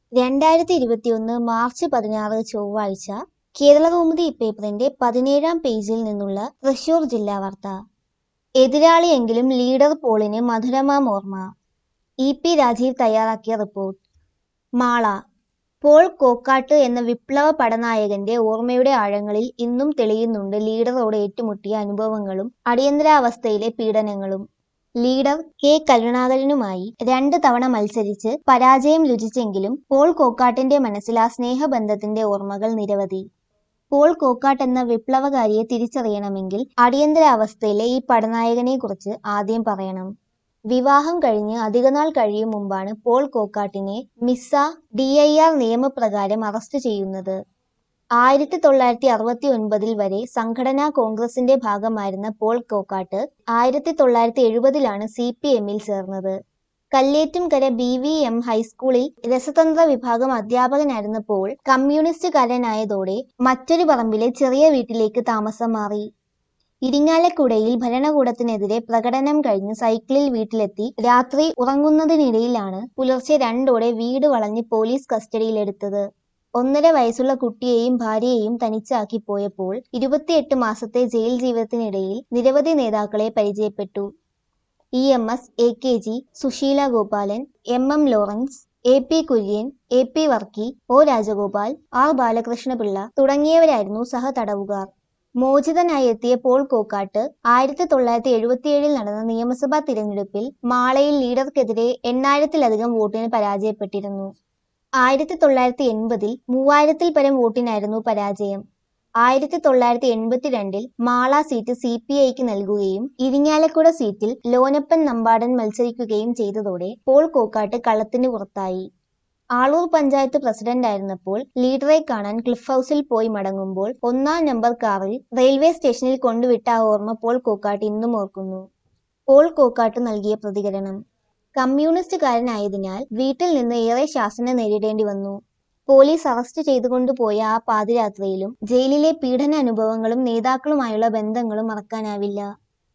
രണ്ടായിരത്തി ഇരുപത്തിയൊന്ന് മാർച്ച് പതിനാറ് ചൊവ്വാഴ്ച കേരളകൗമുദി പേപ്പറിന്റെ പതിനേഴാം പേജിൽ നിന്നുള്ള തൃശൂർ ജില്ലാ വാർത്ത എതിരാളിയെങ്കിലും ലീഡർ പോളിന് മധുരമാം ഓർമ്മ ഇ പി രാജീവ് തയ്യാറാക്കിയ റിപ്പോർട്ട് മാള പോൾ കോക്കാട്ട് എന്ന വിപ്ലവ പടനായകന്റെ ഓർമ്മയുടെ ആഴങ്ങളിൽ ഇന്നും തെളിയുന്നുണ്ട് ലീഡറോട് ഏറ്റുമുട്ടിയ അനുഭവങ്ങളും അടിയന്തരാവസ്ഥയിലെ പീഡനങ്ങളും ലീഡർ കെ കരുണാകരനുമായി രണ്ട് തവണ മത്സരിച്ച് പരാജയം രുചിച്ചെങ്കിലും പോൾ കോക്കാട്ടിന്റെ മനസ്സിൽ ആ സ്നേഹബന്ധത്തിന്റെ ഓർമ്മകൾ നിരവധി പോൾ കോക്കാട്ട് എന്ന വിപ്ലവകാരിയെ തിരിച്ചറിയണമെങ്കിൽ അടിയന്തരാവസ്ഥയിലെ ഈ പടനായകനെക്കുറിച്ച് ആദ്യം പറയണം വിവാഹം കഴിഞ്ഞ് അധികനാൾ കഴിയും മുമ്പാണ് പോൾ കോക്കാട്ടിനെ മിസ്സ ഡി ഐ ആർ നിയമപ്രകാരം അറസ്റ്റ് ചെയ്യുന്നത് ആയിരത്തി തൊള്ളായിരത്തി അറുപത്തി ഒൻപതിൽ വരെ സംഘടനാ കോൺഗ്രസിന്റെ ഭാഗമായിരുന്ന പോൾ കോക്കാട്ട് ആയിരത്തി തൊള്ളായിരത്തി എഴുപതിലാണ് സി പി എമ്മിൽ ചേർന്നത് കല്ലേറ്റുംകര ബി വി എം ഹൈസ്കൂളിൽ രസതന്ത്ര വിഭാഗം അധ്യാപകനായിരുന്ന പോൾ കമ്മ്യൂണിസ്റ്റുകാരനായതോടെ മറ്റൊരു പറമ്പിലെ ചെറിയ വീട്ടിലേക്ക് താമസം മാറി ഇരിങ്ങാലക്കുടയിൽ ഭരണകൂടത്തിനെതിരെ പ്രകടനം കഴിഞ്ഞ് സൈക്കിളിൽ വീട്ടിലെത്തി രാത്രി ഉറങ്ങുന്നതിനിടയിലാണ് പുലർച്ചെ രണ്ടോടെ വീട് വളഞ്ഞ് പോലീസ് കസ്റ്റഡിയിലെടുത്തത് ഒന്നര വയസ്സുള്ള കുട്ടിയെയും ഭാര്യയെയും തനിച്ചാക്കി പോയപ്പോൾ ഇരുപത്തിയെട്ട് മാസത്തെ ജയിൽ ജീവിതത്തിനിടയിൽ നിരവധി നേതാക്കളെ പരിചയപ്പെട്ടു E M S A K G Susheela Gopalan M M Lawrence A P Kurian A P Varkey O Rajagopal R Balakrishna Pillai തുടങ്ങിയവരായിരുന്നു സഹതടവുകാർ മോചിതനായി എത്തിയ പോൾ കോക്കാട്ട് ആയിരത്തി തൊള്ളായിരത്തി എഴുപത്തിയേഴിൽ നടന്ന നിയമസഭാ തിരഞ്ഞെടുപ്പിൽ മാളയിൽ ലീഡർക്കെതിരെ എണ്ണായിരത്തിലധികം വോട്ടിന് പരാജയപ്പെട്ടിരുന്നു ആയിരത്തി തൊള്ളായിരത്തി എൺപതിൽ മൂവായിരത്തിൽ പരം വോട്ടിനായിരുന്നു പരാജയം ആയിരത്തി തൊള്ളായിരത്തി എൺപത്തിരണ്ടിൽ മാള സീറ്റ് സി പി ഐക്ക് നൽകുകയും ഇരിങ്ങാലക്കുട സീറ്റിൽ ലോനപ്പൻ നമ്പാടൻ മത്സരിക്കുകയും ചെയ്തതോടെ പോൾ കോക്കാട്ട് കളത്തിന് പുറത്തായി ആളൂർ പഞ്ചായത്ത് പ്രസിഡന്റായിരുന്നപ്പോൾ ലീഡറെ കാണാൻ ക്ലിഫ് ഹൗസിൽ പോയി മടങ്ങുമ്പോൾ ഒന്നാം നമ്പർ കാറിൽ റെയിൽവേ സ്റ്റേഷനിൽ കൊണ്ടുവിട്ട ആ ഓർമ്മ പോൾ കോക്കാട്ട് ഇന്നും ഓർക്കുന്നു പോൾ കോക്കാട്ട് നൽകിയ പ്രതികരണം കമ്മ്യൂണിസ്റ്റുകാരനായതിനാൽ വീട്ടിൽ നിന്ന് ഏറെ ശാസന നേരിടേണ്ടി വന്നു പോലീസ് അറസ്റ്റ് ചെയ്തുകൊണ്ടുപോയ ആ പാതിരാത്രിയിലും ജയിലിലെ പീഡന അനുഭവങ്ങളും നേതാക്കളുമായുള്ള ബന്ധങ്ങളും മറക്കാനാവില്ല